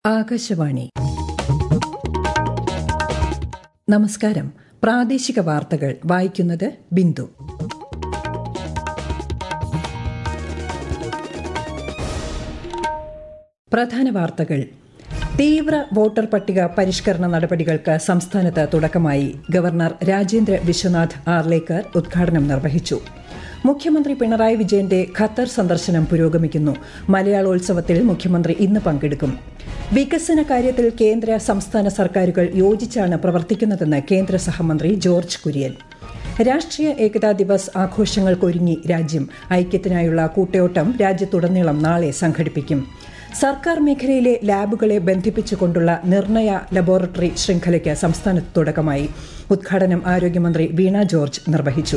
ആകാശവാണി നമസ്കാരം പ്രാദേശിക വാർത്തകൾ വായിക്കുന്നത് ബിന്ദു പ്രധാന വാർത്തകൾ തീവ്ര വോട്ടർ പട്ടിക പരിഷ്കരണ നടപടികൾക്ക് സംസ്ഥാനത്ത് തുടക്കമായി ഗവർണർ രാജേന്ദ്ര വിശ്വനാഥ് ആർലേക്കർ ഉദ്ഘാടനം നിർവഹിച്ചു മുഖ്യമന്ത്രി പിണറായി വിജയന്റെ ഖത്തർ സന്ദർശനം പുരോഗമിക്കുന്നു മലയാളോത്സവത്തിൽ മുഖ്യമന്ത്രി ഇന്ന് പങ്കെടുക്കും വികസന കാര്യത്തിൽ കേന്ദ്ര സംസ്ഥാന സർക്കാരുകൾ യോജിച്ചാണ് പ്രവർത്തിക്കുന്നതെന്ന് കേന്ദ്ര സഹമന്ത്രി ജോർജ് കുര്യൻ രാഷ്ട്രീയ ഏകതാ ദിവസ് ആഘോഷങ്ങൾക്കൊരുങ്ങി രാജ്യം ഐക്യത്തിനായുള്ള കൂട്ടയോട്ടം രാജ്യത്തുടനീളം നാളെ സംഘടിപ്പിക്കും സർക്കാർ മേഖലയിലെ ലാബുകളെ ബന്ധിപ്പിച്ചുകൊണ്ടുള്ള നിർണയ ലബോറട്ടറി ശൃംഖലയ്ക്ക് സംസ്ഥാനത്ത് തുടക്കമായി ഉദ്ഘാടനം ആരോഗ്യമന്ത്രി വീണ ജോർജ് നിർവഹിച്ചു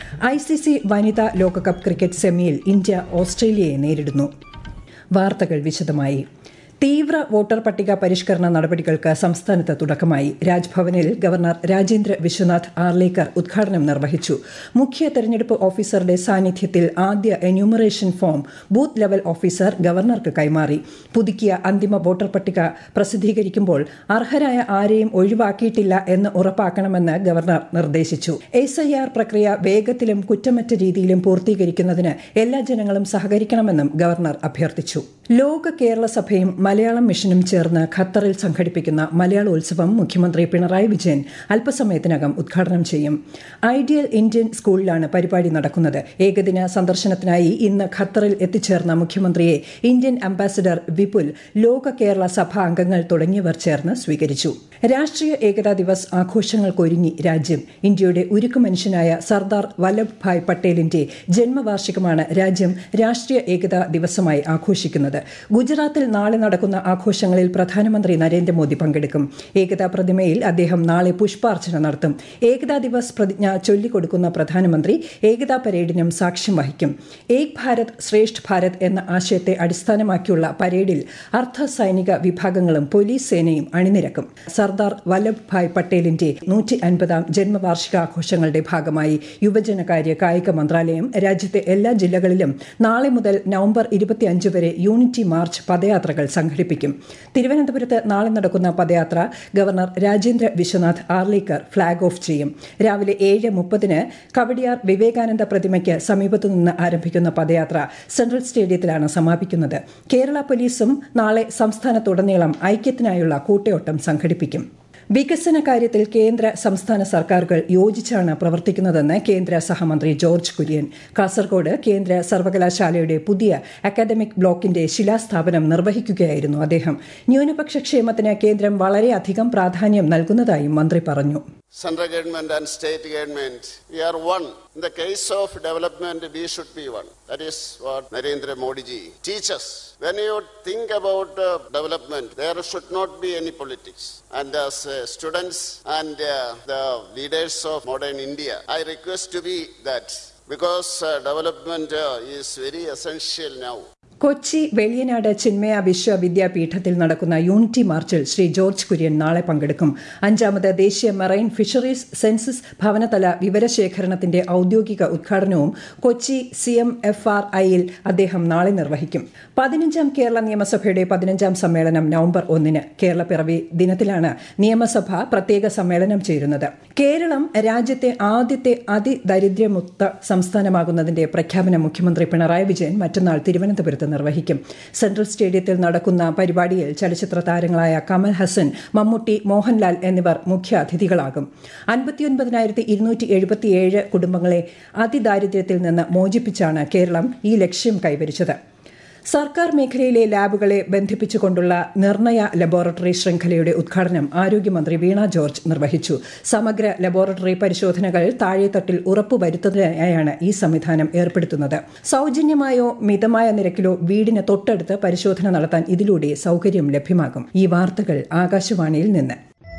ഐസിസി വനിതാ ലോകകപ്പ് ക്രിക്കറ്റ് സെമിയിൽ ഇന്ത്യ ഓസ്ട്രേലിയയെ നേരിടുന്നു വാർത്തകൾ വിശദമായി തീവ്ര വോട്ടർ പട്ടിക പരിഷ്കരണ നടപടികൾക്ക് സംസ്ഥാനത്ത് തുടക്കമായി രാജ്ഭവനിൽ ഗവർണർ രാജേന്ദ്ര വിശ്വനാഥ് ആർലേക്കർ ഉദ്ഘാടനം നിർവഹിച്ചു മുഖ്യ തെരഞ്ഞെടുപ്പ് ഓഫീസറുടെ സാന്നിധ്യത്തിൽ ആദ്യ enumeration form booth level officer ഗവർണർക്ക് കൈമാറി പുതുക്കിയ അന്തിമ വോട്ടർ പട്ടിക പ്രസിദ്ധീകരിക്കുമ്പോൾ അർഹരായ ആരെയും ഒഴിവാക്കിയിട്ടില്ല എന്ന് ഉറപ്പാക്കണമെന്ന് ഗവർണർ നിർദ്ദേശിച്ചു എസ് ഐ ആർ പ്രക്രിയ വേഗത്തിലും കുറ്റമറ്റ രീതിയിലും പൂർത്തീകരിക്കുന്നതിന് എല്ലാ ജനങ്ങളും സഹകരിക്കണമെന്നും ഗവർണർ അഭ്യർത്ഥിച്ചു ലോക കേരള സഭയും മലയാളം മിഷനും ചേർന്ന് ഖത്തറിൽ സംഘടിപ്പിക്കുന്ന മലയാളോത്സവം മുഖ്യമന്ത്രി പിണറായി വിജയൻ അല്പസമയത്തിനകം ഉദ്ഘാടനം ചെയ്യും ഐഡിയൽ ഇന്ത്യൻ സ്കൂളിലാണ് പരിപാടി നടക്കുന്നത് ഏകദിന സന്ദർശനത്തിനായി ഇന്ന് ഖത്തറിൽ എത്തിച്ചേർന്ന മുഖ്യമന്ത്രിയെ ഇന്ത്യൻ അംബാസിഡർ വിപുൽ ലോക കേരള സഭ അംഗങ്ങൾ തുടങ്ങിയവർ ചേർന്ന് സ്വീകരിച്ചു രാഷ്ട്രീയ ഏകതാ ദിവസ് ആഘോഷങ്ങൾക്കൊരുങ്ങി രാജ്യം ഇന്ത്യയുടെ ഉരുക്കു മനുഷ്യനായ സർദാർ വല്ലഭ് ഭായ് പട്ടേലിന്റെ ജന്മവാർഷികമാണ് രാജ്യം രാഷ്ട്രീയ ഏകതാ ദിവസമായി ആഘോഷിക്കുന്നത് ഗുജറാത്തിൽ നാളെ നടക്കുന്ന ആഘോഷങ്ങളിൽ പ്രധാനമന്ത്രി നരേന്ദ്രമോദി പങ്കെടുക്കും ഏകതാ പ്രതിമയിൽ അദ്ദേഹം നാളെ പുഷ്പാർച്ചന നടത്തും ഏകതാ ദിവസ് പ്രതിജ്ഞ ചൊല്ലിക്കൊടുക്കുന്ന പ്രധാനമന്ത്രി ഏകതാ പരേഡിനും സാക്ഷ്യം വഹിക്കും ഏക് ഭാരത് ശ്രേഷ്ഠ് ഭാരത് എന്ന ആശയത്തെ അടിസ്ഥാനമാക്കിയുള്ള പരേഡിൽ അർദ്ധ സൈനിക വിഭാഗങ്ങളും പോലീസ് സേനയും അണിനിരക്കും സർദാർ വല്ലഭ് ഭായ് പട്ടേലിന്റെ നൂറ്റി അൻപതാം ജന്മവാർഷികാഘോഷങ്ങളുടെ ഭാഗമായി യുവജനകാര്യ കായിക മന്ത്രാലയം രാജ്യത്തെ എല്ലാ ജില്ലകളിലും നാളെ മുതൽ നവംബർ ഇരുപത്തിയഞ്ച് വരെ യൂണിറ്റി മാർച്ച് പദയാത്രകൾ സംഘടിപ്പിക്കും തിരുവനന്തപുരത്ത് നാളെ നടക്കുന്ന padayatra governor Rajendra Vishwanath Arlekar flag off ചെയ്യും രാവിലെ ഏഴ് മുപ്പതിന് കവടിയാർ വിവേകാനന്ദ പ്രതിമയ്ക്ക് സമീപത്തുനിന്ന് ആരംഭിക്കുന്ന പദയാത്ര സെൻട്രൽ സ്റ്റേഡിയത്തിലാണ് സമാപിക്കുന്നത് കേരള പോലീസും നാളെ സംസ്ഥാനത്തുടനീളം ഐക്യത്തിനായുള്ള കൂട്ടയോട്ടം സംഘടിപ്പിക്കും വികസന കാര്യത്തിൽ കേന്ദ്ര സംസ്ഥാന സർക്കാരുകൾ യോജിച്ചാണ് പ്രവർത്തിക്കുന്നതെന്ന് കേന്ദ്ര സഹമന്ത്രി ജോർജ് കുര്യൻ കാസർകോട് കേന്ദ്ര സർവകലാശാലയുടെ പുതിയ അക്കാദമിക് ബ്ലോക്കിന്റെ ശിലാസ്ഥാപനം നിർവഹിക്കുകയായിരുന്നു അദ്ദേഹം ന്യൂനപക്ഷ ക്ഷേമത്തിന് കേന്ദ്രം വളരെയധികം പ്രാധാന്യം നൽകുന്നതായും മന്ത്രി പറഞ്ഞു Central government and state government, we are one. In the case of development, we should be one. That is what Narendra Modi ji teaches. When you think about uh, development, there should not be any politics. And as uh, students and uh, the leaders of modern India, I request to be that because uh, development uh, is very essential now. Kochi Veliyanad Chinmaya വിശ്വവിദ്യാപീഠത്തിൽ നടക്കുന്ന unity മാർച്ചിൽ Shri George Kurian നാളെ പങ്കെടുക്കും അഞ്ചാമത് ദേശീയ marine fisheries census ഭവനതല വിവരശേഖരണത്തിന്റെ ഔദ്യോഗിക ഉദ്ഘാടനവും Kochi C M F R ഐയിൽ അദ്ദേഹം നാളെ നിർവഹിക്കും പതിനഞ്ചാം കേരള നിയമസഭയുടെ പതിനഞ്ചാം സമ്മേളനം നവംബർ ഒന്നിന് കേരളപ്പിറവി ദിനത്തിലാണ് നിയമസഭ പ്രത്യേക സമ്മേളനം ചേരുന്നത് കേരളം രാജ്യത്തെ ആദ്യത്തെ അതിദരിദ്രമുക്ത സംസ്ഥാനമാകുന്നതിന്റെ പ്രഖ്യാപനം മുഖ്യമന്ത്രി പിണറായി വിജയൻ മറ്റന്നാൾ തിരുവനന്തപുരത്ത് നിർവഹിക്കും സെൻട്രൽ സ്റ്റേഡിയത്തിൽ നടക്കുന്ന പരിപാടിയിൽ ചലച്ചിത്ര താരങ്ങളായ കമൽ ഹസൻ മമ്മൂട്ടി മോഹൻലാൽ എന്നിവർ മുഖ്യ അതിഥികളാകും അൻപത്തിയൊൻപതിനായിരത്തി ഇരുന്നൂറ്റി എഴുപത്തിയേഴ് കുടുംബങ്ങളെ അതിദാരിദ്ര്യത്തിൽ നിന്ന് മോചിപ്പിച്ചാണ് കേരളം ഈ ലക്ഷ്യം കൈവരിച്ചത് സർക്കാർ മേഖലയിലെ ലാബുകളെ ബന്ധിപ്പിച്ചുകൊണ്ടുള്ള നിർണയ ലബോറട്ടറി ശൃംഖലയുടെ ഉദ്ഘാടനം ആരോഗ്യമന്ത്രി വീണ ജോർജ് നിർവഹിച്ചു സമഗ്ര ലബോറട്ടറി പരിശോധനകൾ താഴെത്തട്ടിൽ ഉറപ്പുവരുത്തുന്നതിനായാണ് ഈ സംവിധാനം ഏർപ്പെടുത്തുന്നത് സൌജന്യമായോ മിതമായ നിരക്കിലോ വീടിന് തൊട്ടടുത്ത് പരിശോധന നടത്താൻ ഇതിലൂടെ സൌകര്യം ലഭ്യമാകും ഈ വാർത്തകൾ ആകാശവാണിയിൽ നിന്ന്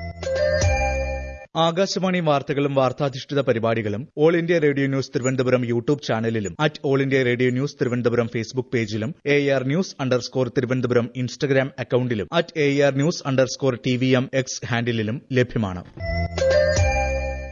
ആകാശവാണി വാർത്തകളും വാർത്താധിഷ്ഠിത പരിപാടികളും all India radio news Thiruvananthapuram YouTube ചാനലിലും at all India radio news Thiruvananthapuram Facebook പേജിലും A R news underscore Thiruvananthapuram Instagram അക്കൌണ്ടിലും at A R news underscore T V M X ഹാൻഡിലും ലഭ്യമാണ്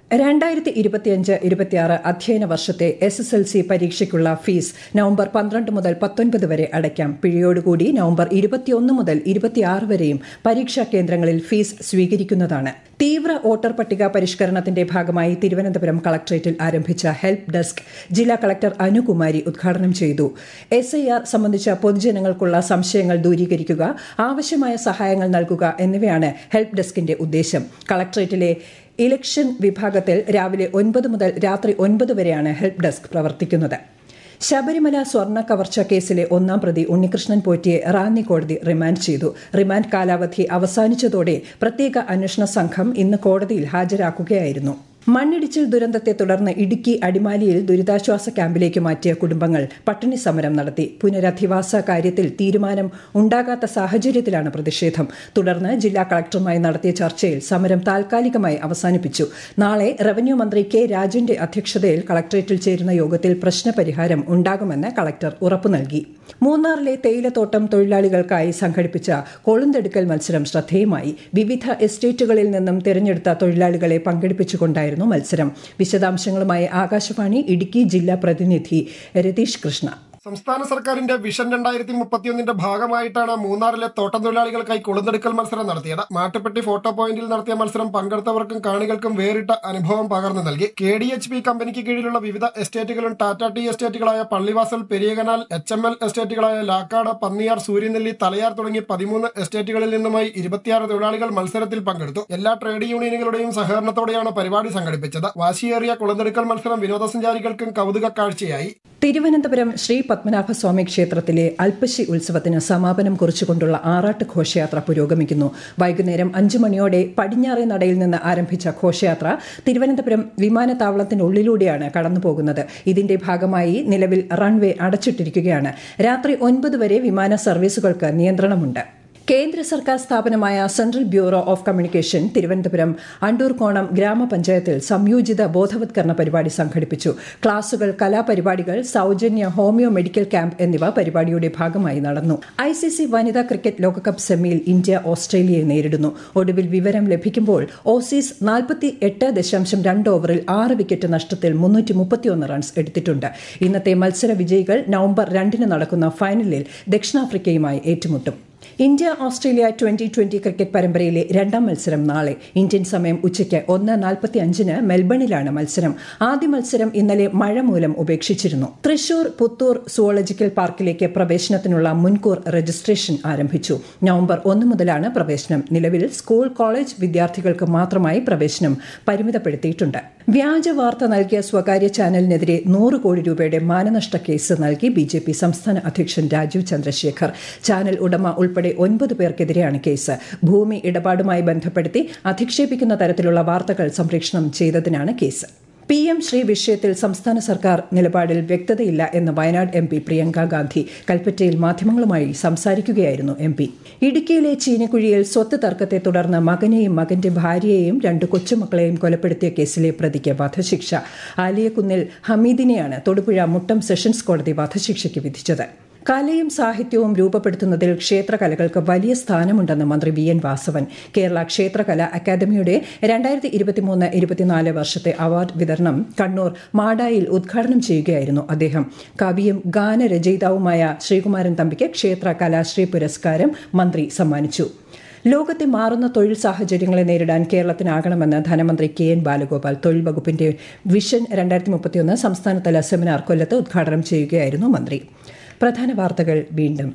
രണ്ടായിരത്തി ഇരുപത്തിയഞ്ച് ഇരുപത്തിയാറ് അധ്യയന വർഷത്തെ എസ് എസ് എൽ സി പരീക്ഷയ്ക്കുള്ള ഫീസ് നവംബർ പന്ത്രണ്ട് മുതൽ പത്തൊൻപത് വരെ അടയ്ക്കാം പിഴയോടുകൂടി നവംബർ ഇരുപത്തിയൊന്ന് മുതൽ ഇരുപത്തിയാറ് വരെയും പരീക്ഷാ കേന്ദ്രങ്ങളിൽ ഫീസ് സ്വീകരിക്കുന്നതാണ് തീവ്ര വോട്ടർ പട്ടിക പരിഷ്കരണത്തിന്റെ ഭാഗമായി തിരുവനന്തപുരം കളക്ടറേറ്റിൽ ആരംഭിച്ച ഹെൽപ്പ് ഡെസ്ക് ജില്ലാ കളക്ടർ അനുകുമാരി ഉദ്ഘാടനം ചെയ്തു എസ് ഐ ആർ സംബന്ധിച്ച പൊതുജനങ്ങൾക്കുള്ള സംശയങ്ങൾ ദൂരീകരിക്കുക ആവശ്യമായ സഹായങ്ങൾ നൽകുക എന്നിവയാണ് ഹെൽപ്പ് ഡെസ്കിന്റെ ഉദ്ദേശം കളക്ടറേറ്റിലെ ഇലക്ഷൻ വിഭാഗത്തിൽ രാവിലെ ഒൻപത് മുതൽ രാത്രി ഒൻപത് വരെയാണ് ഹെൽപ്പ് ഡെസ്ക് പ്രവർത്തിക്കുന്നത് ശബരിമല സ്വർണ്ണ കവർച്ച കേസിലെ ഒന്നാം പ്രതി ഉണ്ണികൃഷ്ണൻ പോറ്റിയെ റാന്നി കോടതി റിമാൻഡ് ചെയ്തു റിമാൻഡ് കാലാവധി അവസാനിച്ചതോടെ പ്രത്യേക അന്വേഷണ സംഘം ഇന്ന് കോടതിയിൽ ഹാജരാക്കുകയായിരുന്നു മണ്ണിടിച്ചിൽ ദുരന്തത്തെ തുടർന്ന് ഇടുക്കി അടിമാലിയിൽ ദുരിതാശ്വാസ ക്യാമ്പിലേക്ക് മാറ്റിയ കുടുംബങ്ങൾ പട്ടിണി സമരം നടത്തി പുനരധിവാസ കാര്യത്തിൽ തീരുമാനം ഉണ്ടാകാത്ത സാഹചര്യത്തിലാണ് പ്രതിഷേധം തുടർന്ന് ജില്ലാ കളക്ടറുമായി നടത്തിയ ചർച്ചയിൽ സമരം താൽക്കാലികമായി അവസാനിപ്പിച്ചു നാളെ റവന്യൂ മന്ത്രി കെ രാജന്റെ അധ്യക്ഷതയിൽ കളക്ടറേറ്റിൽ ചേരുന്ന യോഗത്തിൽ പ്രശ്നപരിഹാരം ഉണ്ടാകുമെന്ന് കളക്ടർ ഉറപ്പു നൽകി മൂന്നാറിലെ തേയിലത്തോട്ടം തൊഴിലാളികൾക്കായി സംഘടിപ്പിച്ച കൊളുന്തെടുക്കൽ മത്സരം ശ്രദ്ധേയമായി വിവിധ എസ്റ്റേറ്റുകളിൽ നിന്നും തിരഞ്ഞെടുത്ത തൊഴിലാളികളെ പങ്കെടുപ്പിച്ചുകൊണ്ടായിരുന്നു മത്സരം വിശദാംശങ്ങളുമായി ആകാശവാണി ഇടുക്കി ജില്ലാ പ്രതിനിധി രതീഷ് കൃഷ്ണ സംസ്ഥാന സർക്കാരിന്റെ വിഷൻ രണ്ടായിരത്തി മുപ്പത്തിയൊന്നിന്റെ ഭാഗമായിട്ടാണ് മൂന്നാറിലെ തോട്ടം തൊഴിലാളികൾക്കായി കുളന്തെടുക്കൽ മത്സരം നടത്തിയത് മാട്ടുപ്പെട്ടി ഫോട്ടോ പോയിന്റിൽ നടത്തിയ മത്സരം പങ്കെടുത്തവർക്കും കാണികൾക്കും വേറിട്ട അനുഭവം പകർന്നു നൽകി കെ ഡി എച്ച് പി കമ്പനിക്ക് കീഴിലുള്ള വിവിധ എസ്റ്റേറ്റുകളും ടാറ്റ ടി എസ്റ്റേറ്റുകളായ Pallivasal Periyakanal H M L എസ്റ്റേറ്റുകളായ ലാക്കാട് പന്നിയാർ സൂര്യനെല്ലി തലയാർ തുടങ്ങി പതിമൂന്ന് എസ്റ്റേറ്റുകളിൽ നിന്നുമായി ഇരുപത്തിയാറ് തൊഴിലാളികൾ മത്സരത്തിൽ പങ്കെടുത്തു എല്ലാ ട്രേഡ് യൂണിയനുകളുടെയും സഹകരണത്തോടെയാണ് പരിപാടി സംഘടിപ്പിച്ചത് വാശിയേറിയ കുളന്തെടുക്കൽ മത്സരം വിനോദസഞ്ചാരികൾക്കും കൗതുക കാഴ്ചയായി തിരുവനന്തപുരം ശ്രീ പത്മനാഭസ്വാമി ക്ഷേത്രത്തിലെ അൽപ്പശി ഉത്സവത്തിന് സമാപനം കുറിച്ചുകൊണ്ടുള്ള ആറാട്ട് ഘോഷയാത്ര പുരോഗമിക്കുന്നു വൈകുന്നേരം അഞ്ചു മണിയോടെ പടിഞ്ഞാറേ നടയിൽ നിന്ന് ആരംഭിച്ച ഘോഷയാത്ര തിരുവനന്തപുരം വിമാനത്താവളത്തിനുള്ളിലൂടെയാണ് കടന്നുപോകുന്നത് ഇതിന്റെ ഭാഗമായി നിലവിൽ റൺവേ അടച്ചിട്ടിരിക്കുകയാണ് രാത്രി ഒൻപത് വരെ വിമാന സർവീസുകൾക്ക് നിയന്ത്രണമുണ്ട് കേന്ദ്ര സർക്കാർ സ്ഥാപനമായ central bureau of communication Thiruvananthapuram Andoorkonam ഗ്രാമപഞ്ചായത്തിൽ സംയോജിത ബോധവത്കരണ പരിപാടി സംഘടിപ്പിച്ചു ക്ലാസുകൾ കലാപരിപാടികൾ സൌജന്യ ഹോമിയോ മെഡിക്കൽ ക്യാമ്പ് എന്നിവ പരിപാടിയുടെ ഭാഗമായി നടന്നു ഐ സി സി വനിതാ ക്രിക്കറ്റ് ലോകകപ്പ് സെമിയിൽ ഇന്ത്യ ഓസ്ട്രേലിയയെ നേരിടുന്നു ഒടുവിൽ വിവരം ലഭിക്കുമ്പോൾ ഓസീസ് നാൽപ്പത്തി എട്ട് ദശാംശം രണ്ട് ഓവറിൽ ആറ് വിക്കറ്റ് നഷ്ടത്തിൽ മുന്നൂറ്റി മുപ്പത്തിയൊന്ന് റൺസ് എടുത്തിട്ടുണ്ട് ഇന്നത്തെ മത്സര വിജയികൾ നവംബർ രണ്ടിന് നടക്കുന്ന ഫൈനലിൽ ദക്ഷിണാഫ്രിക്കയുമായി ഏറ്റുമുട്ടും India Australia twenty twenty cricket പരമ്പരയിലെ രണ്ടാം മത്സരം നാളെ ഇന്ത്യൻ സമയം ഉച്ചയ്ക്ക് ഒന്ന് നാൽപ്പത്തി അഞ്ചിന് മെൽബണിലാണ് മത്സരം ആദ്യ മത്സരം ഇന്നലെ മഴ മൂലം ഉപേക്ഷിച്ചിരുന്നു തൃശൂർ പുത്തൂർ സുവോളജിക്കൽ പാർക്കിലേക്ക് പ്രവേശനത്തിനുള്ള മുൻകൂർ രജിസ്ട്രേഷൻ ആരംഭിച്ചു നവംബർ ഒന്ന് മുതലാണ് പ്രവേശനം നിലവിൽ സ്കൂൾ കോളേജ് വിദ്യാർത്ഥികൾക്ക് മാത്രമായി പ്രവേശനം പരിമിതപ്പെടുത്തിയിട്ടുണ്ട് വ്യാജ വാർത്ത നൽകിയ സ്വകാര്യ ചാനലിനെതിരെ നൂറ് കോടി രൂപയുടെ മാനനഷ്ട കേസ് നൽകി ബി ജെ പി സംസ്ഥാന അധ്യക്ഷൻ രാജീവ് ചന്ദ്രശേഖർ ചാനൽ ഉടമ ഉൾപ്പെടെ ഒൻപത് പേർക്കെതിരെയാണ് കേസ് ഭൂമി ഇടപാടുമായി ബന്ധപ്പെടുത്തി അധിക്ഷേപിക്കുന്ന തരത്തിലുള്ള വാർത്തകൾ സംപ്രേഷണം ചെയ്തതിനാണ് കേസ് പി എം ശ്രീ വിഷയത്തിൽ സംസ്ഥാന സർക്കാർ നിലപാടിൽ വ്യക്തതയില്ല എന്ന് വയനാട് എം പി പ്രിയങ്ക ഗാന്ധി കൽപ്പറ്റയിൽ മാധ്യമങ്ങളുമായി സംസാരിക്കുകയായിരുന്നു എം പി ഇടുക്കിയിലെ ചീനക്കുഴിയിൽ സ്വത്ത് തർക്കത്തെ തുടർന്ന് മകനെയും മകന്റെ ഭാര്യയെയും രണ്ട് കൊച്ചുമക്കളെയും കൊലപ്പെടുത്തിയ കേസിലെ പ്രതിക്ക് വധശിക്ഷ ആലിയക്കുന്നിൽ ഹമീദിനെയാണ് തൊടുപുഴ മുട്ടം സെഷൻസ് കോടതി വധശിക്ഷയ്ക്ക് വിധിച്ചത് കലയും സാഹിത്യവും രൂപപ്പെടുത്തുന്നതിൽ ക്ഷേത്രകലകൾക്ക് വലിയ സ്ഥാനമുണ്ടെന്ന് മന്ത്രി വി എൻ വാസവൻ കേരള ക്ഷേത്രകല അക്കാദമിയുടെ രണ്ടായിരത്തി ഇരുപത്തിമൂന്ന് ഇരുപത്തിനാല് വർഷത്തെ അവാർഡ് വിതരണം കണ്ണൂർ മാടായിൽ ഉദ്ഘാടനം ചെയ്യുകയായിരുന്നു അദ്ദേഹം കവിയും ഗാനരചയിതാവുമായ ശ്രീകുമാരൻ തമ്പിക്ക് ക്ഷേത്ര കലാശ്രീ പുരസ്കാരം മന്ത്രി സമ്മാനിച്ചു ലോകത്തെ മാറുന്ന തൊഴിൽ സാഹചര്യങ്ങളെ നേരിടാൻ കേരളത്തിനാകണമെന്ന് ധനമന്ത്രി കെ എൻ ബാലഗോപാൽ തൊഴിൽ വകുപ്പിന്റെ വിഷൻ രണ്ടായിരത്തി മുപ്പത്തിയൊന്ന് സംസ്ഥാനതല സെമിനാർ കൊല്ലത്ത് ഉദ്ഘാടനം ചെയ്യുകയായിരുന്നു മന്ത്രി പ്രധാന വാർത്തകൾ വീണ്ടും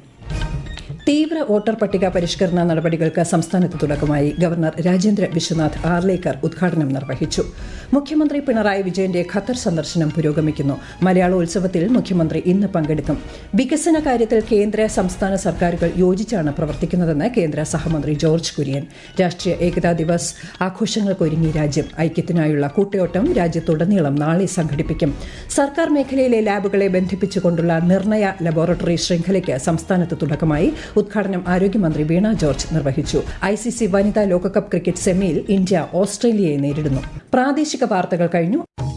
തീവ്ര വോട്ടർ പട്ടിക പരിഷ്കരണ നടപടികൾക്ക് സംസ്ഥാനത്ത് തുടക്കമായി ഗവർണർ രാജേന്ദ്ര വിശ്വനാഥ് ആർലേക്കർ ഉദ്ഘാടനം നിർവഹിച്ചു മുഖ്യമന്ത്രി പിണറായി വിജയന്റെ ഖത്തർ സന്ദർശനം പുരോഗമിക്കുന്നു മലയാളോത്സവത്തിൽ മുഖ്യമന്ത്രി ഇന്ന് പങ്കെടുക്കും വികസന കാര്യത്തിൽ കേന്ദ്ര സംസ്ഥാന സർക്കാരുകൾ യോജിച്ചാണ് പ്രവർത്തിക്കുന്നതെന്ന് കേന്ദ്ര സഹമന്ത്രി ജോർജ് കുര്യൻ രാഷ്ട്രീയ ഏകതാ ദിവസ് ആഘോഷങ്ങൾക്കൊരുങ്ങി രാജ്യം ഐക്യത്തിനായുള്ള കൂട്ടയോട്ടം രാജ്യത്തുടനീളം നാളെ സംഘടിപ്പിക്കും സർക്കാർ മേഖലയിലെ ലാബുകളെ ബന്ധിപ്പിച്ചുകൊണ്ടുള്ള നിർണയ ലബോറട്ടറി ശൃംഖലയ്ക്ക് സംസ്ഥാനത്ത് തുടക്കമായി ഉദ്ഘാടനം ആരോഗ്യമന്ത്രി വീണ ജോർജ് നിർവഹിച്ചു ഐ സി സി വനിതാ ലോകകപ്പ് ക്രിക്കറ്റ് സെമിയിൽ ഇന്ത്യ ഓസ്ട്രേലിയയെ നേരിടുന്നു പ്രാദേശിക വാർത്തകൾ കഴിഞ്ഞു